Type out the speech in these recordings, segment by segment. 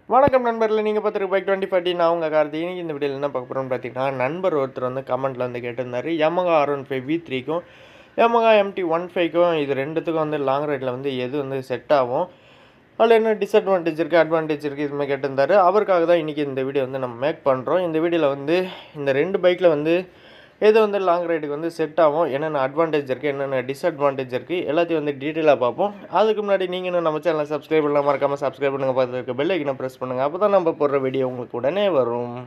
வணக்கம் நண்பர்களே நீங்கள் பார்த்துருக்கு பைக் டுவெண்ட்டி ஃபார்ட்டி நான் உங்கள் கார்த்தி இன்னைக்கு இந்த வீடியோவில் என்ன பார்க்க போகிறோம்னு பார்த்தீங்கன்னா நண்பர் ஒருத்தர் வந்து கமெண்ட்டில் வந்து கேட்டிருந்தாரு Yamaha R one five V த்ரீக்கும் Yamaha எம்டி ஒன் ஃபைவ்க்கும் இது ரெண்டுத்துக்கும் வந்து லாங் ரைடில் வந்து எது வந்து செட் ஆகும் அதில் என்ன டிஸ்அட்வான்டேஜ் இருக்குது அட்வான்டேஜ் இருக்குது இதுமாதிரி கேட்டிருந்தாரு அவருக்காக தான் இன்றைக்கி இந்த வீடியோ வந்து நம்ம மேக் பண்ணுறோம் இந்த வீடியோவில் வந்து இந்த ரெண்டு பைக்கில் வந்து எது வந்து லாங் ரைடுக்கு வந்து செட் ஆகும் என்னென்ன அட்வான்டேஜ் இருக்குது என்னென்ன டிஸ்அட்வான்டேஜ் இருக்குது எல்லாத்தையும் வந்து டீட்டெயிலாக பார்ப்போம் அதுக்கு முன்னாடி நீங்கள் இன்னும் நம்ம சேனலை சப்ஸ்கிரைப் பண்ணலாம் மறக்காமல் சப்ஸ்கிரைப் பண்ணுங்கள் பார்த்துருக்க பெல் ஐக்கனை ப்ரெஸ் பண்ணுங்கள் அப்போ தான் நம்ம போடுற வீடியோ உங்களுக்கு உடனே வரும்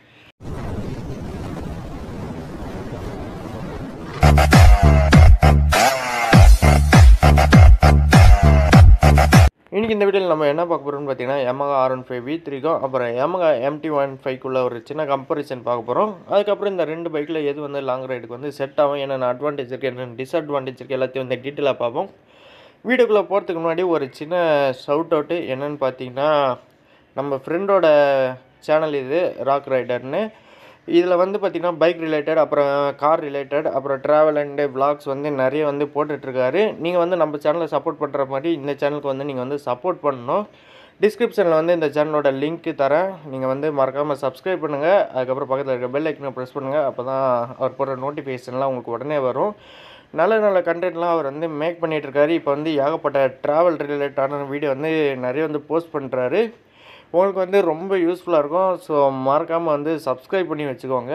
இன்றைக்கி இந்த வீடியோவில் நம்ம என்ன பார்க்க போகிறோம்னு பார்த்தீங்கன்னா Yamaha R one five V த்ரீக்கும் அப்புறம் Yamaha எம்டி ஒன் ஃபைவ்க்குள்ள ஒரு சின்ன கம்பரிசன் பார்க்க போகிறோம் அதுக்கப்புறம் இந்த ரெண்டு பைக்கில் எது வந்து லாங் ரைடுக்கு வந்து செட் ஆகும் என்னென்ன அட்வான்டேஜ் இருக்குது என்னென்ன டிஸ்அட்வான்டேஜ் இருக்குது எல்லாத்தையும் வந்து டீட்டெயிலாக பார்ப்போம் வீடியோக்குள்ளே போகிறதுக்கு முன்னாடி ஒரு சின்ன ஷவுட் அவுட்டு என்னென்னு பார்த்தீங்கன்னா நம்ம ஃப்ரெண்டோட சேனல் இது ராக் ரைடர்னு இதில் வந்து பார்த்திங்கன்னா பைக் ரிலேட்டட் அப்புறம் கார் ரிலேட்டட் அப்புறம் ட்ராவல் அண்டு vlogs வந்து நிறைய வந்து போட்டுட்ருக்காரு நீங்கள் வந்து நம்ம சேனலை சப்போர்ட் பண்ணுற மாதிரி இந்த சேனலுக்கு வந்து நீங்கள் வந்து சப்போர்ட் பண்ணணும் டிஸ்கிரிப்ஷனில் வந்து இந்த சேனலோட லிங்க் தரேன் நீங்கள் வந்து மறக்காமல் சப்ஸ்கிரைப் பண்ணுங்கள் அதுக்கப்புறம் பக்கத்தில் இருக்க பெல் ஐக்கனை ப்ரெஸ் பண்ணுங்கள் அப்போ தான் அவர் போடுற நோட்டிஃபிகேஷன்லாம் உங்களுக்கு உடனே வரும் நல்ல நல்ல கண்டென்ட்லாம் அவர் வந்து மேக் பண்ணிகிட்ருக்காரு இப்போ வந்து ஏகப்பட்ட ட்ராவல் ரிலேட்டடான வீடியோ வந்து நிறைய வந்து போஸ்ட் பண்ணுறாரு உங்களுக்கு வந்து ரொம்ப யூஸ்ஃபுல்லாக இருக்கும் ஸோ மறக்காமல் வந்து சப்ஸ்கிரைப் பண்ணி வச்சுக்கோங்க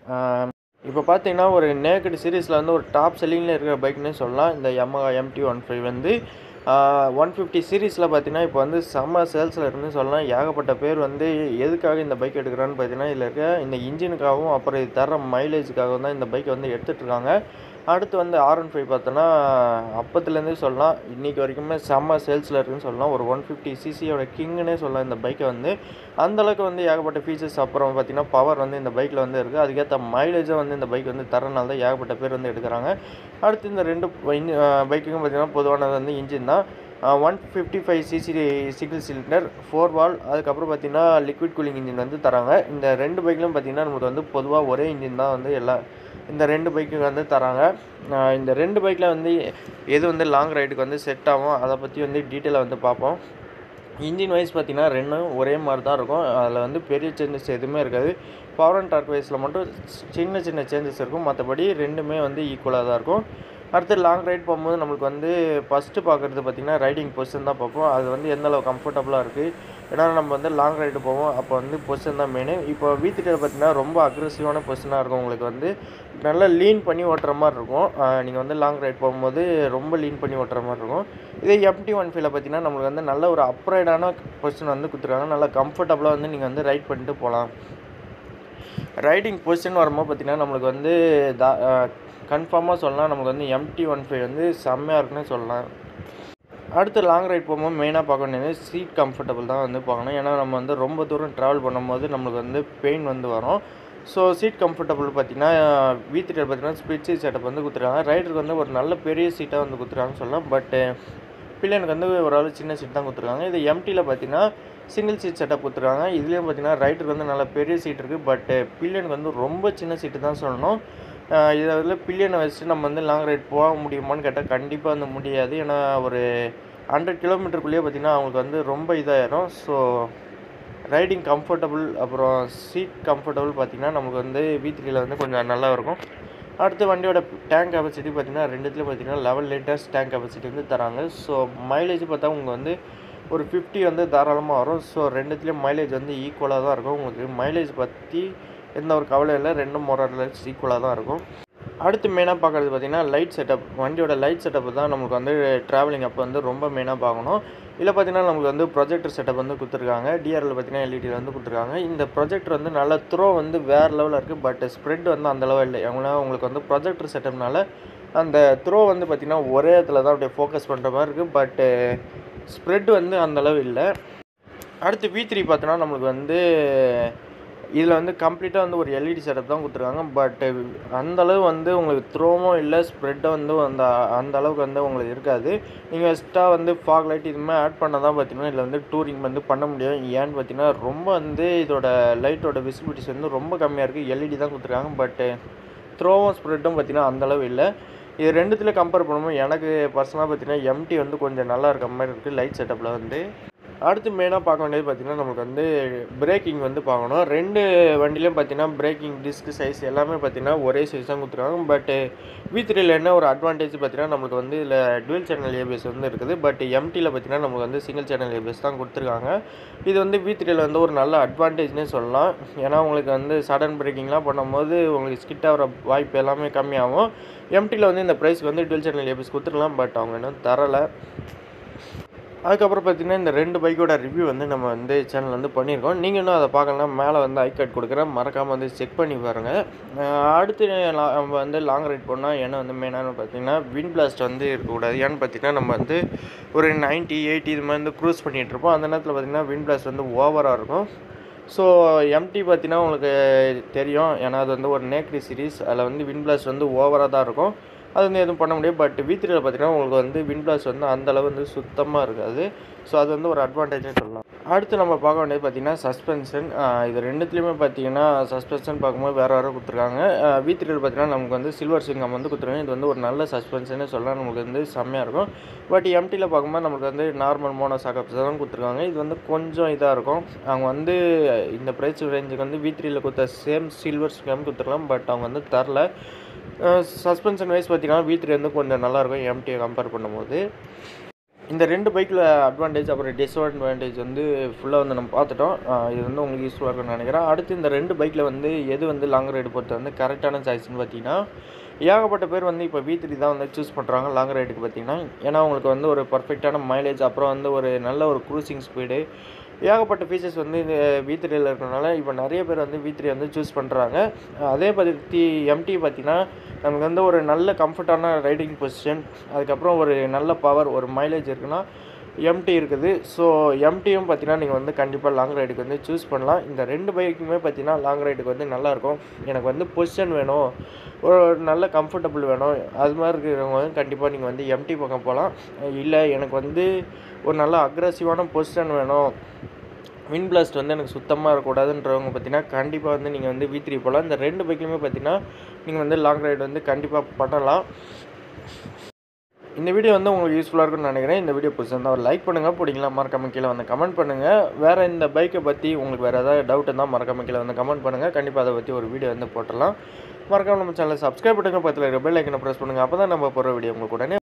இப்போ பார்த்தீங்கன்னா ஒரு நேக்கட் சீரீஸில் வந்து ஒரு டாப் செல்லிங்கில் இருக்கிற பைக்னே சொல்லலாம் இந்த Yamaha எம்டி ஒன் ஃபைவ் வந்து ஒன் ஃபிஃப்டி சீரீஸில் பார்த்தீங்கன்னா இப்போ வந்து செம்ம சேல்ஸில் இருந்து சொல்லலாம் ஏகப்பட்ட பேர் வந்து எதுக்காக இந்த பைக் எடுக்கிறான்னு பார்த்தீங்கன்னா இதில் இருக்க இந்த இன்ஜினுக்காகவும் அப்புறம் இது தர மைலேஜுக்காகவும் தான் இந்த பைக்கை வந்து எடுத்துகிட்டு இருக்காங்க அடுத்து வந்து ஆர் ஒன் ஃபைவ் பார்த்தோன்னா அப்பத்துலேருந்தே சொல்லலாம் இன்றைக்கி வரைக்குமே செம்ம சேல்ஸில் இருக்குன்னு சொல்லலாம் ஒரு ஒன் ஃபிஃப்டி சிசியோட கிங்குன்னே சொல்லலாம் இந்த பைக்கை வந்து அந்தளவுக்கு வந்து ஏகப்பட்ட ஃபீச்சர்ஸ் அப்புறம் பார்த்திங்கன்னா பவர் வந்து இந்த பைக்கில் வந்து இருக்குது அதுக்கேற்ற மைலேஜும் வந்து இந்த பைக் வந்து தரனால தான் ஏகப்பட்ட பேர் வந்து எடுக்கிறாங்க அடுத்து இந்த ரெண்டு பைக்குக்கும் பார்த்திங்கன்னா பொதுவானது வந்து இன்ஜின் தான் one fifty five CC single cylinder four valve அதுக்கப்புறம் பார்த்திங்கன்னா லிக்விட் கூலிங் இன்ஜின் வந்து தராங்க இந்த ரெண்டு பைக்லையும் பார்த்திங்கன்னா நமக்கு வந்து பொதுவாக ஒரே இன்ஜின் தான் வந்து எல்லா இந்த ரெண்டு பைக்கு வந்து தராங்க ஆஹ் இந்த ரெண்டு பைக்கில் வந்து எது வந்து லாங் ரைடுக்கு வந்து செட் ஆகும் அதை பற்றி வந்து டீட்டெயிலாக வந்து பார்ப்போம் இன்ஜின் வைஸ் பார்த்தீங்கன்னா ரெண்டும் ஒரே மாதிரி தான் இருக்கும் அதில் வந்து பெரிய சேஞ்சஸ் எதுவுமே இருக்காது பவர் அண்ட் டார்க் வைஸில் மட்டும் சின்ன சின்ன சேஞ்சஸ் இருக்கும் மற்றபடி ரெண்டுமே வந்து ஈக்குவலாக தான் இருக்கும் அடுத்து லாங் ரைட் போகும்போது நம்மளுக்கு வந்து ஃபஸ்ட்டு பார்க்குறது பார்த்திங்கன்னா ரைடிங் பொசிஷன் தான் பார்ப்போம் அது வந்து எந்த அளவு கம்ஃபர்டபுளாக இருக்குது ஏன்னா நம்ம வந்து லாங் ரைடு போவோம் அப்போ வந்து பொசிஷன் தான் மெயின் இப்போ வீட்டுக்கிட்ட பார்த்தீங்கன்னா ரொம்ப அக்ரெசிவான பொசிஷனாக இருக்கும் உங்களுக்கு வந்து நல்லா லீன் பண்ணி ஓட்டுற மாதிரி இருக்கும் நீங்கள் வந்து லாங் ரைட் போகும்போது ரொம்ப லீன் பண்ணி ஓட்டுற மாதிரி இருக்கும் இதே எம்டி ஒன் ஃபீல பார்த்தீங்கன்னா நம்மளுக்கு வந்து நல்ல ஒரு அப்ரைடான பொசிஷன் வந்து கொடுத்துருக்காங்க நல்லா கம்ஃபர்டபுளாக வந்து நீங்கள் வந்து ரைட் பண்ணிட்டு போகலாம் ரைடிங் பொசிஷன் வரும்போது பார்த்திங்கன்னா நம்மளுக்கு வந்து தா கன்ஃபார்மாக சொல்லலாம் நமக்கு வந்து எம்டி ஒன் ஃபைவ் வந்து செம்மையாக இருக்குன்னு சொல்லலாம் அடுத்து லாங் ரைட் போகும்போது மெயினாக பார்க்க வேண்டியது சீட் கம்ஃபர்டபுள் தான் வந்து பார்க்கணும் ஏன்னா நம்ம வந்து ரொம்ப தூரம் ட்ராவல் பண்ணும்போது நம்மளுக்கு வந்து பெயின் வந்து வரும் ஸோ சீட் கம்ஃபர்டபுள் பார்த்தீங்கன்னா வி த்ரீ பார்த்தீங்கன்னா ஸ்பிட் சீட் செட்டப் வந்து கொடுத்துருக்காங்க ரைடருக்கு வந்து ஒரு நல்ல பெரிய சீட்டாக வந்து கொடுத்துருக்காங்கன்னு சொல்லலாம் பட்டு பில்லியனுக்கு வந்து ஓரளவு சின்ன சீட் தான் கொடுத்துருக்காங்க இது எம்டியில் பார்த்தீங்கன்னா சிங்கிள் சீட் செட்டப் கொடுத்துருக்காங்க இதுலேயும் பார்த்தீங்கன்னா ரைடருக்கு வந்து நல்ல பெரிய சீட் இருக்குது பட்டு பில்லியனுக்கு வந்து ரொம்ப சின்ன சீட்டு தான் சொல்லணும் இதில் பில்லியனை வச்சுட்டு நம்ம வந்து லாங் ரைட் போக முடியுமான்னு கேட்டால் கண்டிப்பாக வந்து முடியாது ஏன்னா ஒரு ஹண்ட்ரட் கிலோமீட்டருக்குள்ளேயே பார்த்திங்கன்னா அவங்களுக்கு வந்து ரொம்ப இதாயிரும் ஸோ ரைடிங் கம்ஃபர்டபுள் அப்புறம் சீட் கம்ஃபர்டபுள் பார்த்திங்கன்னா நமக்கு வந்து வி த்ரீயில் வந்து கொஞ்சம் நல்லா இருக்கும் அடுத்து வண்டியோட டேங்க் கெப்பாசிட்டி பார்த்திங்கன்னா ரெண்டுத்துலேயும் பார்த்திங்கன்னா லெவல் லிட்டர்ஸ் டேங்க் கெப்பாசிட்டி வந்து தராங்க ஸோ மைலேஜ் பார்த்தா உங்களுக்கு வந்து ஒரு ஃபிஃப்டி வந்து தாராளமாக வரும் ஸோ ரெண்டுத்துலேயும் மைலேஜ் வந்து ஈக்குவலாக தான் இருக்கும் உங்களுக்கு மைலேஜ் பற்றி எந்த ஒரு கவலை இல்லை ரெண்டும் மொரலஸ் ஈக்குவலாக தான் இருக்கும் அடுத்து மெயினாக பார்க்குறது பார்த்திங்கன்னா லைட் செட்டப் வண்டியோட லைட் செட்டப் தான் நமக்கு வந்து ட்ராவலிங் அப்போ வந்து ரொம்ப மெயினாக பார்க்கணும் இதில் பார்த்திங்கன்னா நமக்கு வந்து ப்ரொஜெக்டர் செட்டப் வந்து கொடுத்துருக்காங்க டிஆரில் பார்த்திங்கன்னா எல்இடி வந்து கொடுத்துருக்காங்க இந்த ப்ரொஜெக்டர் வந்து நல்ல த்ரோ வந்து வேறு லெவலில் இருக்குது பட் ஸ்ப்ரெட் வந்து அந்த அளவு இல்லை ஏன்னா உங்களுக்கு வந்து ப்ரொஜெக்டர் செட்டப்னால அந்த த்ரோ வந்து பார்த்திங்கன்னா ஒரே இடத்துல தான் அப்படியே ஃபோக்கஸ் பண்ணுற மாதிரி இருக்குது பட்டு ஸ்ப்ரெட் வந்து அந்த அளவு இல்லை அடுத்து வி த்ரீ பார்த்தோன்னா நம்மளுக்கு வந்து இதில் வந்து கம்ப்ளீட்டாக வந்து ஒரு எல்இடி செட்டப் தான் கொடுத்துருக்காங்க பட் அந்த அளவு வந்து உங்களுக்கு த்ரோவும் இல்லை ஸ்ப்ரெட்டும் வந்து அந்த அந்த அளவுக்கு வந்து உங்களுக்கு இருக்காது நீங்கள் எக்ஸ்ட்ரா வந்து ஃபாக் லைட் இதுமாதிரி ஆட் பண்ண தான் பார்த்தீங்கன்னா இதில் வந்து டூரிங் வந்து பண்ண முடியும் ஏன்னு பார்த்தீங்கன்னா ரொம்ப வந்து இதோட லைட்டோட விசிபிலிட்டிஸ் வந்து ரொம்ப கம்மியாக இருக்குது எல்இடி தான் கொடுத்துருக்காங்க பட்டு த்ரோவும் ஸ்ப்ரெட்டும் பார்த்தீங்கன்னா அந்தளவு இல்லை இது ரெண்டுத்தில் கம்பேர் பண்ணும்போது எனக்கு பர்சனலாக பார்த்தீங்கன்னா எம்டி வந்து கொஞ்சம் நல்லா இருக்க மாதிரி இருக்குது லைட் செட்டப்பில் வந்து அடுத்து மெயினாக பார்க்க வேண்டியது பார்த்திங்கன்னா நமக்கு வந்து பிரேக்கிங் வந்து பார்க்கணும் ரெண்டு வண்டிலையும் பார்த்தீங்கன்னா பிரேக்கிங் டிஸ்க் சைஸ் எல்லாமே பார்த்தீங்கன்னா ஒரே சைஸ் தான் கொடுத்துருக்காங்க பட்டு வி த்ரீல என்ன ஒரு அட்வான்டேஜ் பார்த்தீங்கன்னா நமக்கு வந்து இதில் டுவெல் சேனல் ஏபிஎஸ் வந்து இருக்குது பட் எம்டியில் பார்த்தீங்கன்னா நமக்கு வந்து சிங்கிள் சேனல் ஏபிஎஸ் தான் கொடுத்துருக்காங்க இது வந்து வி த்ரீல வந்து ஒரு நல்ல அட்வான்டேஜ்னே சொல்லலாம் ஏன்னா உங்களுக்கு வந்து சடன் பிரேக்கிங்லாம் பண்ணும்போது உங்களுக்கு ஸ்கிட் ஆகிற வாய்ப்பு எல்லாமே கம்மியாகும் எம்டியில் வந்து இந்த ப்ரைஸ்க்கு வந்து டுவெல் சேனல் ஏபிஎஸ் கொடுத்துருக்கலாம் பட் அவங்க இன்னும் தரலை அதுக்கப்புறம் பார்த்திங்கன்னா இந்த ரெண்டு பைக்கோட ரிவ்யூ வந்து நம்ம வந்து சேனல் வந்து பண்ணியிருக்கோம் நீங்கள் இன்னும் அதை பார்க்கலாம் மேலே வந்து ஐ கார்டு கொடுக்குறேன் மறக்காமல் வந்து செக் பண்ணி பாருங்கள் அடுத்து லா- நம்ம வந்து லாங் ரைட் போனால் என்ன வந்து மெயினானு பார்த்தீங்கன்னா வின் பிளாஸ்ட் வந்து இருக்கக்கூடாது ஏன்னு பார்த்தீங்கன்னா நம்ம வந்து ஒரு 90 எயிட்டி இது மாதிரி வந்து க்ரூஸ் பண்ணிகிட்டு இருப்போம் அந்த நேரத்தில் பார்த்திங்கன்னா வின் பிளாஸ்ட் வந்து ஓவராக இருக்கும் ஸோ எம்டி பார்த்தீங்கன்னா உங்களுக்கு தெரியும் ஏன்னா அது வந்து ஒரு நேக்ரி சீரிஸ் அதில் வந்து வின் பிளாஸ்ட் வந்து ஓவராக தான் இருக்கும் அது வந்து எதுவும் பண்ண முடியாது பட் வி த்ரீல பார்த்தீங்கன்னா உங்களுக்கு வந்து வின் பிளாஸ்ட் வந்து அந்த அளவு வந்து சுத்தமாக இருக்காது ஸோ அது வந்து ஒரு அட்வான்டேஜ்னு சொல்லலாம் அடுத்து நம்ம பார்க்க வேண்டியது பார்த்தீங்கன்னா சஸ்பென்ஷன் இது ரெண்டுத்துலேயுமே பார்த்தீங்கன்னா சஸ்பென்ஷன் பார்க்கும்போது வேறு வேறு கொடுத்துருக்காங்க வி த்ரீல பார்த்தீங்கன்னா நமக்கு வந்து சில்வர் சிங்கம் வந்து கொடுத்துருக்காங்க இது வந்து ஒரு நல்ல சஸ்பென்ஷனே சொல்லலாம் நமக்கு வந்து செம்மையாக இருக்கும் பட் எம்டியில் பார்க்கும்போது நமக்கு வந்து நார்மல் மோனோ சாக்கப்ஸ் தான் கொடுத்துருக்காங்க இது வந்து கொஞ்சம் இதாக இருக்கும் அவங்க வந்து இந்த ப்ரைஸ் ரேஞ்சுக்கு வந்து வி த்ரீல கொடுத்த சேம் சில்வர் சிங்கம் கொடுத்துருக்கலாம் பட் அவங்க வந்து தரல சஸ்பென்ஷன் வைஸ் பார்த்தீங்கன்னா வி த்ரீ வந்து கொஞ்சம் நல்லாயிருக்கும் எம்டியை கம்பேர் பண்ணும்போது இந்த ரெண்டு பைக்கில் அட்வான்டேஜ் அப்புறம் டிஸ்அட்வான்டேஜ் வந்து ஃபுல்லாக வந்து நம்ம பார்த்துட்டோம் ஆஹ் இது வந்து உங்களுக்கு யூஸ்ஃபுல்லாக இருக்கும்னு நினைக்கிறேன் அடுத்து இந்த ரெண்டு பைக்கில் வந்து எது வந்து லாங் ரைடு பொறுத்த வந்து கரெக்டான சாய்ஸ்னு பார்த்தீங்கன்னா ஏகப்பட்ட பேர் வந்து இப்போ வி த்ரீ தான் வந்து சூஸ் பண்ணுறாங்க லாங் ரைடுக்கு பார்த்தீங்கன்னா ஏன்னா உங்களுக்கு வந்து ஒரு பர்ஃபெக்டான மைலேஜ் அப்புறம் வந்து ஒரு நல்ல ஒரு க்ரூசிங் ஸ்பீடு ஏகப்பட்ட ஃபீச்சர்ஸ் வந்து இந்த வி த்ரீயில் இருக்கிறனால இப்போ நிறைய பேர் வந்து வி த்ரீ வந்து சூஸ் பண்ணுறாங்க அதே பற்றி எம்டி பார்த்தீங்கன்னா நமக்கு வந்து ஒரு நல்ல கம்ஃபர்டான ரைடிங் பொசிஷன் அதுக்கப்புறம் ஒரு நல்ல பவர் ஒரு மைலேஜ் இருக்குன்னா எம்டி இருக்குது ஸோ எம்டியும் பார்த்தீங்கன்னா நீங்கள் வந்து கண்டிப்பாக லாங் ரைடுக்கு வந்து சூஸ் பண்ணலாம் இந்த ரெண்டு பைக்குமே பார்த்தீங்கன்னா லாங் ரைடுக்கு வந்து நல்லாயிருக்கும் எனக்கு வந்து பொசிஷன் வேணும் ஒரு நல்ல கம்ஃபர்டபுள் வேணும் அது மாதிரி இருக்கிறவங்க வந்து கண்டிப்பாக நீங்கள் வந்து எம்டி பக்கம் போகலாம் இல்லை எனக்கு வந்து ஒரு நல்ல அக்ரஸிவான பொசிஷன் வேணும் வின் பிளாஸ்ட் வந்து எனக்கு சுத்தமாக இருக்கக்கூடாதுன்றவங்க பார்த்தீங்கன்னா கண்டிப்பாக வந்து நீங்கள் வந்து வி த்ரீ போகலாம் இந்த ரெண்டு பைக்குமே பார்த்தீங்கன்னா நீங்கள் வந்து லாங் ரைடு வந்து கண்டிப்பாக பண்ணலாம் இந்த வீடியோ வந்து உங்களுக்கு யூஸ்ஃபுல்லாக இருக்கும்னு நினைக்கிறேன் இந்த வீடியோ பிடிச்சிருந்தா ஒரு லைக் பண்ணுங்கள் பிடிங்களா மறக்காம கீழே வந்து கமெண்ட் பண்ணுங்கள் வேறு இந்த பைக்கை பற்றி உங்களுக்கு வேறு ஏதாவது டவுட் இருந்தால் மறக்காம கீழே வந்து கமெண்ட் பண்ணுங்கள் கண்டிப்பாக அதை பற்றி ஒரு வீடியோ வந்து போட்டுடலாம் மறக்காம நம்ம சேனலை சப்ஸ்கிரைப் பண்ணுங்கள் பக்கத்தில் இருக்க பெல் ஐக்கனை ப்ரெஸ் பண்ணுங்கள் அப்போ தான் நம்ம போகிற வீடியோ உங்களுக்கு உடனே